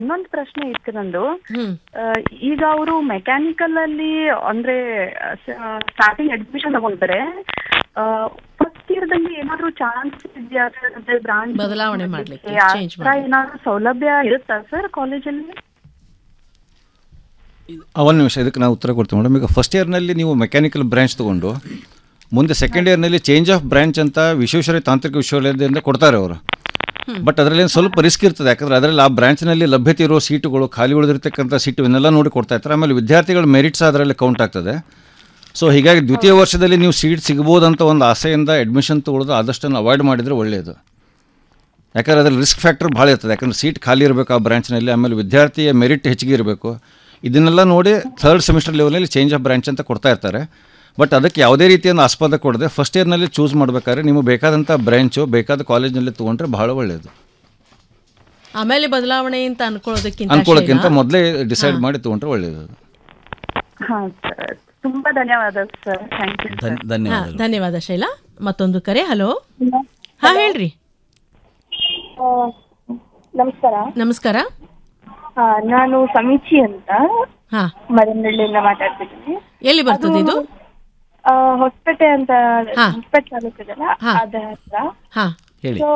ಇನ್ನೊಂದು ಪ್ರಶ್ನೆ ಇತ್ತು ನಂದು ಹ್ಮ್ ಆ, ಈಗ ಅವರು ಮೆಕ್ಯಾನಿಕಲ್ ಅಲ್ಲಿ ಅಂದ್ರೆ ಸ್ಟಾರ್ಟಿಂಗ್ ಅಡ್ಮಿಷನ್ ತಗೊಂಡ್ರೆ ಫಸ್ಟ್ ಇಯರ್ದಲ್ಲಿ ಏನಾದ್ರು ಚಾನ್ಸ್ ಇದೆಯಾ ಬ್ರಾಂಚ್ ಬದಲಾವಣೆ ಮಾಡ್ಲಿಕ್ಕೆ, change ಮಾಡ್ಲಿಕ್ಕೆ. ಏನಾದ್ರು ಸೌಲಭ್ಯ ಇರುತ್ತಾ ಸರ್ ಕಾಲೇಜಲ್ಲಿ ಒಂದು ನಿಮಿಷ ಇದಕ್ಕೆ ನಾವು ಉತ್ತರ ಕೊಡ್ತೀವಿ ಮೇಡಮ್ ಈಗ ಫಸ್ಟ್ ಇಯರ್ನಲ್ಲಿ ನೀವು ಮೆಕ್ಯಾನಿಕಲ್ ಬ್ರಾಂಚ್ ತೊಗೊಂಡು ಮುಂದೆ ಸೆಕೆಂಡ್ ಇಯರ್ನಲ್ಲಿ ಚೇಂಜ್ ಆಫ್ ಬ್ರಾಂಚ್ ಅಂತ ವಿಶ್ವೇಶ್ವರಯ್ಯ ತಾಂತ್ರಿಕ ವಿಶ್ವವಿದ್ಯಾಲಯದಿಂದ ಕೊಡ್ತಾರೆ ಅವರು ಬಟ್ ಅದರಲ್ಲಿ ಸ್ವಲ್ಪ ರಿಸ್ಕ್ ಇರ್ತದೆ ಯಾಕಂದರೆ ಅದರಲ್ಲಿ ಆ ಬ್ರಾಂಚ್ನಲ್ಲಿ ಲಭ್ಯತೆ ಇರೋ ಸೀಟುಗಳು ಖಾಲಿ ಉಳಿದಿರ್ತಕ್ಕಂಥ ಸೀಟು ಇವನ್ನೆಲ್ಲ ನೋಡಿ ಕೊಡ್ತಾ ಇರ್ತಾರೆ ಆಮೇಲೆ ವಿದ್ಯಾರ್ಥಿಗಳ ಮೆರಿಟ್ಸ್ ಅದರಲ್ಲಿ ಕೌಂಟ್ ಆಗ್ತದೆ ಸೊ ಹೀಗಾಗಿ ದ್ವಿತೀಯ ವರ್ಷದಲ್ಲಿ ನೀವು ಸೀಟ್ ಸಿಗ್ಬೋದಂತ ಒಂದು ಆಸೆಯಿಂದ ಅಡ್ಮಿಷನ್ ತೊಗೊಳ್ಳೋದು ಆದಷ್ಟನ್ನು ಅವಾಯ್ಡ್ ಮಾಡಿದರೆ ಒಳ್ಳೆಯದು ಯಾಕಂದ್ರೆ ಅದ್ರಲ್ಲಿ ರಿಸ್ಕ್ ಫ್ಯಾಕ್ಟರ್ ಭಾಳ ಇರ್ತದೆ ಯಾಕಂದ್ರೆ ಸೀಟ್ ಖಾಲಿ ಇರಬೇಕು ಆ ಬ್ರಾಂಚ್ನಲ್ಲಿ ಆಮೇಲೆ ವಿದ್ಯಾರ್ಥಿಯ ಮೆರಿಟ್ ಹೆಚ್ಚಿಗೆ ಇರಬೇಕು ಇದನ್ನೆಲ್ಲ ನೋಡಿ ಥರ್ಡ್ ಸೆಮಿಸ್ಟರ್ ಲೆವೆಲಲ್ಲಿ ಚೇಂಜ್ ಆಫ್ ಬ್ರಾಂಚ್ ಅಂತ ಕೊಡ್ತಾ ಇರ್ತಾರೆ ಬಟ್ ಅದಕ್ಕೆ ಯಾವುದೇ ರೀತಿಯಿಂದ ಆಸ್ಪದ ಕೊಡದೆ ಫಸ್ಟ್ ಇಯರ್ನಲ್ಲಿ ಚೂಸ್ ಮಾಡಬೇಕಾದ್ರೆ ನಿಮಗೆ ಬೇಕಾದಂಥ ಬ್ರಾಂಚು ಬೇಕಾದ ಕಾಲೇಜ್ನಲ್ಲಿ ತೊಗೊಂಡ್ರೆ ಭಾಳ ಒಳ್ಳೆಯದು ಆಮೇಲೆ ಬದಲಾವಣೆ ಅಂತ ಅನ್ಕೊಳ್ಳೋದಕ್ಕಿಂತ ಅನ್ಕೊಳ್ಳೋಕ್ಕಿಂತ ಶೈಲಾ, ಮೊದಲೇ ಡಿಸೈಡ್ ಮಾಡಿ ತೊಗೊಂಡ್ರೆ ಒಳ್ಳೆಯದು ಹಾ ಸರ್ ತುಂಬಾ ಧನ್ಯವಾದ ಸರ್ ಥ್ಯಾಂಕ್ ಯು ಧನ್- ಹಾ, ಧನ್ಯವಾದಗಳು ಧನ್ಯವಾದ ಶೈಲಾ ಮತ್ತೊಂದು ಕರೆ ಹಲೋ ಹಾ ಹೇಳ್ರಿ ನಮಸ್ಕಾರ ನಮಸ್ಕಾರ ಆ, ನಾನು ಸಮೀಚಿ ಅಂತ ಹಾ ಮದನಹಳ್ಳಿಯಿಂದ ಮಾತಾಡ್ತಿದ್ದೀನಿ ಎಲ್ಲಿ ಬರ್ತದೆ ಇದು ಆ, ಹೊಸಪೇಟೆ ಅಂತ ಹಾ. ಹೊಸಪೇಟೆ ತಾಲೂಕು ಇದೆಯಲ್ಲ ಹಾ. ಅದ ಹತ್ರ ಹಾ ಹೇಳಿ ಸೊ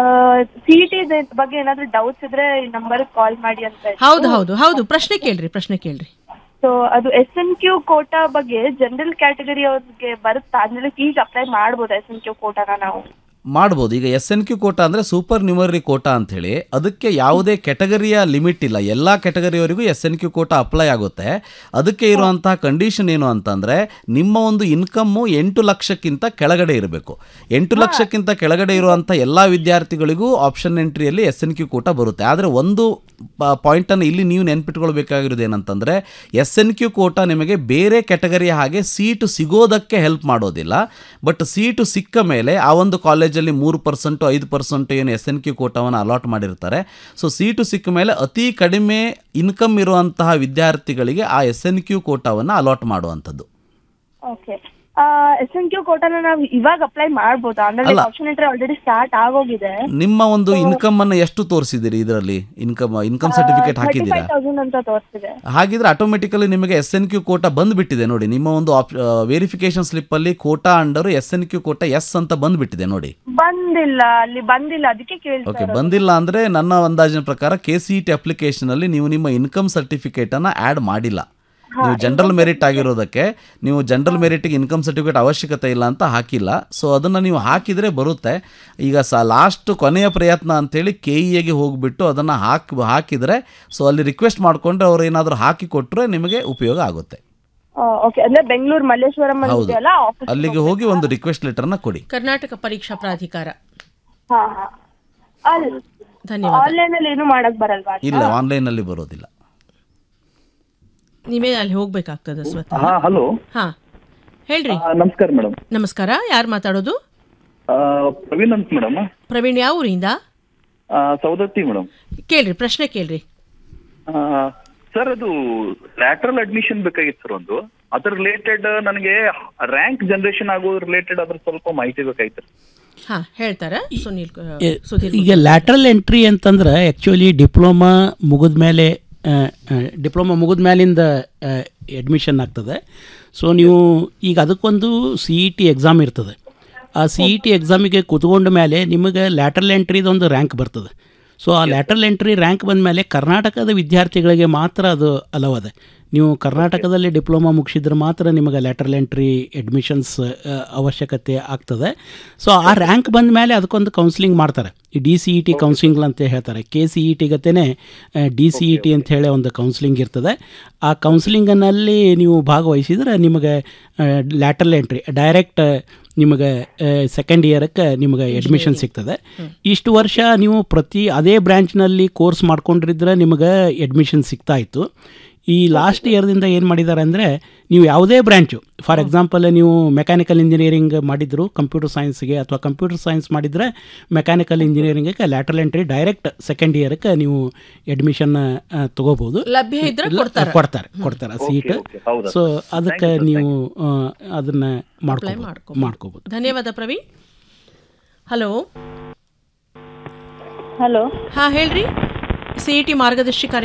ಸಿಇಟಿ ಬಗ್ಗೆ ಏನಾದ್ರು ಡೌಟ್ಸ್ ಇದ್ರೆ ಈ ನಂಬರ್ ಕಾಲ್ ಮಾಡಿ ಅಂತ ಇತ್ತು. ಹೌದು ಹೌದು ಹೌದು ಪ್ರಶ್ನೆ ಕೇಳ್ರಿ ಪ್ರಶ್ನೆ ಕೇಳ್ರಿ ಸೊ ಅದು ಎಸ್ ಎನ್ ಕ್ಯೂ ಕೋಟಾ ಬಗ್ಗೆ ಜನರಲ್ ಕ್ಯಾಟಗರಿ ಅವ್ರಿಗೆ ಬರುತ್ತಾ ಅಂದ್ರೆ ಈಗ ಅಪ್ಲೈ ಮಾಡ್ಬೋದು ಎಸ್ ಎನ್ ಕ್ಯೂ ಕೋಟಾನ ನಾವು ಮಾಡ್ಬೋದು ಈಗ ಎಸ್ ಎನ್ ಕ್ಯೂ ಕೋಟಾ ಅಂದರೆ ಸೂಪರ್ ನ್ಯೂಮರಿ ಕೋಟಾ ಅಂಥೇಳಿ ಅದಕ್ಕೆ ಯಾವುದೇ ಕೆಟಗರಿಯ ಲಿಮಿಟ್ ಇಲ್ಲ ಎಲ್ಲ ಕೆಟಗರಿಯವರಿಗೂ S N Q quota apply ಆಗುತ್ತೆ ಅದಕ್ಕೆ ಇರುವಂತಹ ಕಂಡೀಷನ್ ಏನು ಅಂತಂದರೆ ನಿಮ್ಮ ಒಂದು ಇನ್ಕಮ್ಮು ಎಂಟು ಲಕ್ಷಕ್ಕಿಂತ ಕೆಳಗಡೆ ಇರಬೇಕು ಎಂಟು ಲಕ್ಷಕ್ಕಿಂತ ಕೆಳಗಡೆ ಇರುವಂಥ ಎಲ್ಲ ವಿದ್ಯಾರ್ಥಿಗಳಿಗೂ ಆಪ್ಷನ್ ಎಂಟ್ರಿಯಲ್ಲಿ ಎಸ್ ಎನ್ ಕ್ಯೂ ಕೋಟಾ ಬರುತ್ತೆ ಆದರೆ ಒಂದು ಪಾಯಿಂಟನ್ನು ಇಲ್ಲಿ ನೀವು ನೆನ್ಪಿಟ್ಕೊಳ್ಬೇಕಾಗಿರೋದು ಏನಂತಂದರೆ ಎಸ್ ಎನ್ ಕ್ಯೂ ಕೋಟಾ ನಿಮಗೆ ಬೇರೆ ಕೆಟಗರಿಯ ಹಾಗೆ ಸೀಟು ಸಿಗೋದಕ್ಕೆ ಹೆಲ್ಪ್ ಮಾಡೋದಿಲ್ಲ ಬಟ್ ಸೀಟು ಸಿಕ್ಕ ಮೇಲೆ ಆ ಒಂದು ಕಾಲೇಜಲ್ಲಿ ಮೂರು ಪರ್ಸೆಂಟು ಐದು ಪರ್ಸೆಂಟು ಏನು ಎಸ್ ಎನ್ ಕ್ಯೂ ಕೋಟಾವನ್ನು ಅಲಾಟ್ ಮಾಡಿರ್ತಾರೆ ಸೊ ಸೀಟು ಸಿಕ್ಕ ಮೇಲೆ ಅತಿ ಕಡಿಮೆ ಇನ್ಕಮ್ ಇರುವಂತಹ ವಿದ್ಯಾರ್ಥಿಗಳಿಗೆ ಆ ಎಸ್ ಎನ್ ಕ್ಯೂ ಕೋಟಾವನ್ನು ಅಲಾಟ್ ಮಾಡುವಂಥದ್ದು ಓಕೆ ಎಸ್ ಎನ್ ಕ್ಯೂ ಕೋಟಾನ ನಾವು ಇವಾಗ ಅಪ್ಲೈ ಮಾಡ್ಬೋದಾ ಅಂದ್ರೆ ಅಲ್ಲ. ಆಪ್ಷನ್ ಎಂಟ್ರಿ ಆಲ್ರೆಡಿ ಸ್ಟಾರ್ಟ್ ಆಗೋಗಿದೆ ನಿಮ್ಮ ಒಂದು ಇನ್ಕಮ್ ಅನ್ನು ಎಷ್ಟು ತೋರಿಸಿದಿರಿ ಇದರಲ್ಲಿ ಇನ್ಕಮ್ ಇನ್ಕಮ್ ಸರ್ಟಿಫಿಕೇಟ್ ಥರ್ಟಿ ಹಾಕಿದ್ದೀರಾ ಫೈವ್ ತೌಸಂಡ್ ಅಂತ ತೋರಿಸಿದೆ ಹಾಗಿದ್ರೆ ಆಟೋಮೆಟಿಕಲಿ ನಿಮಗೆ ಎಸ್ ಎನ್ ಕ್ಯೂ ಕೋಟಾ ಬಂದುಬಿಟ್ಟಿದೆ ನೋಡಿ ನಿಮ್ಮ ಒಂದು ಆಪ್ ವೆರಿಫಿಕೇಶನ್ ಸ್ಲಿಪ್ಪಲ್ಲಿ quota under S N Q quota S ಅಂತ ಬಂದುಬಿಟ್ಟಿದೆ ನೋಡಿ ಬಂದಿಲ್ಲ ಅಲ್ಲಿ ಬಂದಿಲ್ಲ ಅದಕ್ಕೆ ಕೇಳ್ತಾ ಓಕೆ ಬಂದಿಲ್ಲ ಅಂದರೆ ನನ್ನ ಅಂದಾಜಿನ ಪ್ರಕಾರ ಕೆ ಸಿ ಟಿ ಅಪ್ಲಿಕೇಶನಲ್ಲಿ ನೀವು ನಿಮ್ಮ ಇನ್ಕಮ್ ಸರ್ಟಿಫಿಕೇಟನ್ನು ಆ್ಯಡ್ ಮಾಡಿಲ್ಲ ನೀವು ಜನರಲ್ ಮೆರಿಟ್ ಆಗಿರೋದಕ್ಕೆ ನೀವು ಜನರಲ್ ಮೆರಿಟ್ಗೆ ಇನ್ಕಮ್ ಸರ್ಟಿಫಿಕೇಟ್ ಅವಶ್ಯಕತೆ ಇಲ್ಲ ಅಂತ ಹಾಕಿಲ್ಲ ಸೊ ಅದನ್ನು ನೀವು ಹಾಕಿದರೆ ಬರುತ್ತೆ ಈಗ ಸ ಲಾಸ್ಟ್ ಕೊನೆಯ ಪ್ರಯತ್ನ ಅಂತೇಳಿ ಕೆ ಇ ಎಗೆ ಹೋಗಿಬಿಟ್ಟು ಅದನ್ನು ಹಾಕಿ ಹಾಕಿದರೆ ಸೊ ಅಲ್ಲಿ ರಿಕ್ವೆಸ್ಟ್ ಮಾಡಿಕೊಂಡ್ರೆ ಅವ್ರು ಏನಾದರೂ ಹಾಕಿ ಕೊಟ್ಟರೆ ನಿಮಗೆ ಉಪಯೋಗ ಆಗುತ್ತೆ ಓಕೆ ಅಂದ್ರೆ ಬೆಂಗಳೂರು ಮಲ್ಲೇಶ್ವರಂ ಅಲ್ಲಿ ಹೌದು ಇದೆಯಲ್ಲ ಆಫೀಸ್ ಅಲ್ಲಿಗೆ ಹೋಗಿ ಒಂದು ರಿಕ್ವೆಸ್ಟ್ ಲೆಟರ್ನ ಕೊಡಿ ಕರ್ನಾಟಕ ಪರೀಕ್ಷಾ ಪ್ರಾಧಿಕಾರ ಹಾ ಹಾ ಅಲ್ಲಿ ಧನ್ಯವಾದ ಆನ್ಲೈನ್ ಅಲ್ಲಿ ಏನು ಮಾಡಕ್ ಬರಲ್ವಾ ಇಲ್ಲ ಆನ್ಲೈನಲ್ಲಿ ಬರೋದಿಲ್ಲ ನೀವೇ ಅಲ್ಲಿ ಹೋಗ್ಬೇಕಾಗ್ತದೆ ಸ್ವತಃ ಹಾ ಹಲೋ ಹಾ ಹೇಳ್ರಿ ನಮಸ್ಕಾರ ಮೇಡಮ್ ನಮಸ್ಕಾರ ಯಾರು ಮಾತಾಡೋದು ಪ್ರವೀಣ್ ಅಂತ ಮೇಡಮ್ ಪ್ರವೀಣ್ ಯಾವ ಊರಿಂದ ಸೌದತ್ತಿ ಮೇಡಮ್ ಕೇಳ್ರಿ ಪ್ರಶ್ನೆ ಕೇಳ್ರಿ ಸರ್ ಅದು ಲ್ಯಾಟ್ರಲ್ ಅಡ್ಮಿಷನ್ ಬೇಕಾಗಿತ್ತು ಸರ್ ಒಂದು ಅದ್ರ ರಿಲೇಟೆಡ್ ನನಗೆ ರ್ಯಾಂಕ್ ಜನರೇಷನ್ ಆಗೋ ರಿಲೇಟೆಡ್ ಅದ್ರ ಸ್ವಲ್ಪ ಮಾಹಿತಿ ಬೇಕಾಗಿತ್ತು ಹಾ ಹೇಳ್ತಾರ ಸುನೀಲ್ ಕು- ಎ- ಸುಧೀರ್ ಈಗ ಲ್ಯಾಟ್ರಲ್ ಎಂಟ್ರಿ ಅಂತಂದ್ರೆ ಆ್ಯಕ್ಚುಲಿ ಡಿಪ್ಲೊಮಾ ಮುಗಿದ ಮೇಲೆ ಡಿಪ್ಲೊಮಾ ಮುಗಿದ ಮೇಲಿಂದ ಅಡ್ಮಿಷನ್ ಆಗ್ತದೆ ಸೊ ನೀವು ಈಗ ಅದಕ್ಕೊಂದು ಸಿ ಇ ಟಿ ಎಕ್ಸಾಮ್ ಇರ್ತದೆ ಆ ಸಿ ಇ ಟಿ ಎಕ್ಸಾಮಿಗೆ ಕೂತ್ಕೊಂಡ ಮೇಲೆ ನಿಮಗೆ ಲ್ಯಾಟ್ರಲ್ ಎಂಟ್ರಿದೊಂದು ರ್ಯಾಂಕ್ ಬರ್ತದೆ ಸೊ ಆ ಲ್ಯಾಟ್ರಲ್ ಎಂಟ್ರಿ ರ್ಯಾಂಕ್ ಬಂದ ಮೇಲೆ ಕರ್ನಾಟಕದ ವಿದ್ಯಾರ್ಥಿಗಳಿಗೆ ಮಾತ್ರ ಅದು ಅಲವ್ ಅದೆ ನೀವು ಕರ್ನಾಟಕದಲ್ಲಿ ಡಿಪ್ಲೊಮಾ ಮುಗಿಸಿದ್ರೆ ಮಾತ್ರ ನಿಮಗೆ ಲ್ಯಾಟ್ರಲ್ ಎಂಟ್ರಿ ಅಡ್ಮಿಷನ್ಸ್ ಅವಶ್ಯಕತೆ ಆಗ್ತದೆ ಸೊ ಆ ರ್ಯಾಂಕ್ ಬಂದ ಮೇಲೆ ಅದಕ್ಕೊಂದು ಕೌನ್ಸಿಲಿಂಗ್ ಮಾಡ್ತಾರೆ ಈ D C E T counselling ಅಂತ ಹೇಳ್ತಾರೆ ಕೆ ಸಿ ಇ ಟಿ ಗತೆನೇ ಡಿ ಸಿ ಇ ಟಿ ಅಂತ ಹೇಳಿ ಒಂದು ಕೌನ್ಸಿಲಿಂಗ್ ಇರ್ತದೆ ಆ ಕೌನ್ಸಿಲಿಂಗನಲ್ಲಿ ನೀವು ಭಾಗವಹಿಸಿದ್ರೆ ನಿಮಗೆ ಲ್ಯಾಟ್ರಲ್ ಎಂಟ್ರಿ ಡೈರೆಕ್ಟ್ ನಿಮಗೆ ಸೆಕೆಂಡ್ ಇಯರಕ್ಕೆ ನಿಮಗೆ ಅಡ್ಮಿಷನ್ ಸಿಗ್ತದೆ ಇಷ್ಟು ವರ್ಷ ನೀವು ಪ್ರತಿ ಅದೇ ಬ್ರ್ಯಾಂಚ್ನಲ್ಲಿ ಕೋರ್ಸ್ ಮಾಡ್ಕೊಂಡಿದ್ರೆ ನಿಮಗೆ ಅಡ್ಮಿಷನ್ ಸಿಗ್ತಾ ಇತ್ತು ಈ ಲಾಸ್ಟ್ ಇಯರ್ದಿಂದ ಏನು ಮಾಡಿದ್ದಾರೆ ಅಂದರೆ ನೀವು ಯಾವುದೇ ಬ್ರ್ಯಾಂಚು ಫಾರ್ ಎಕ್ಸಾಂಪಲ್ ನೀವು ಮೆಕ್ಯಾನಿಕಲ್ ಇಂಜಿನಿಯರಿಂಗ್ ಮಾಡಿದ್ರು ಕಂಪ್ಯೂಟರ್ ಸೈನ್ಸ್ಗೆ ಅಥವಾ ಕಂಪ್ಯೂಟರ್ ಸೈನ್ಸ್ ಮಾಡಿದರೆ ಮೆಕ್ಯಾನಿಕಲ್ ಇಂಜಿನಿಯರಿಂಗ್ಗೆ ಲ್ಯಾಟ್ರಲ್ ಎಂಟ್ರಿ ಡೈರೆಕ್ಟ್ ಸೆಕೆಂಡ್ ಇಯರ್ಕ್ಕೆ ನೀವು ಅಡ್ಮಿಷನ್ ತಗೋಬೋದು ಲಭ್ಯ ಇದ್ರೆ ಇಲ್ಲ, ಕೊಡ್ತಾರೆ. ಕೊಡ್ತಾರೆ ಕೊಡ್ತಾರೆ ಸೀಟ್ okay, ಹೌದಾ ಸೊ ಅದಕ್ಕೆ ನೀವು ಆ, ಅದನ್ನ ಅಪ್ಲೈ ಮಾಡ್ಕೋಬೋದು ಮಾಡ್ಕೋಬೋದು ಮಾಡ್ಕೋಬೋದು ಧನ್ಯವಾದ ಪ್ರವೀಣ್ ಹಲೋ ಹಲೋ ಹಾ ಹೇಳ್ರಿ ಸಿ ಇ ಟಿ ಮಾರ್ಗದರ್ಶಿ ಕಾರ್ಯಕ್ರಮ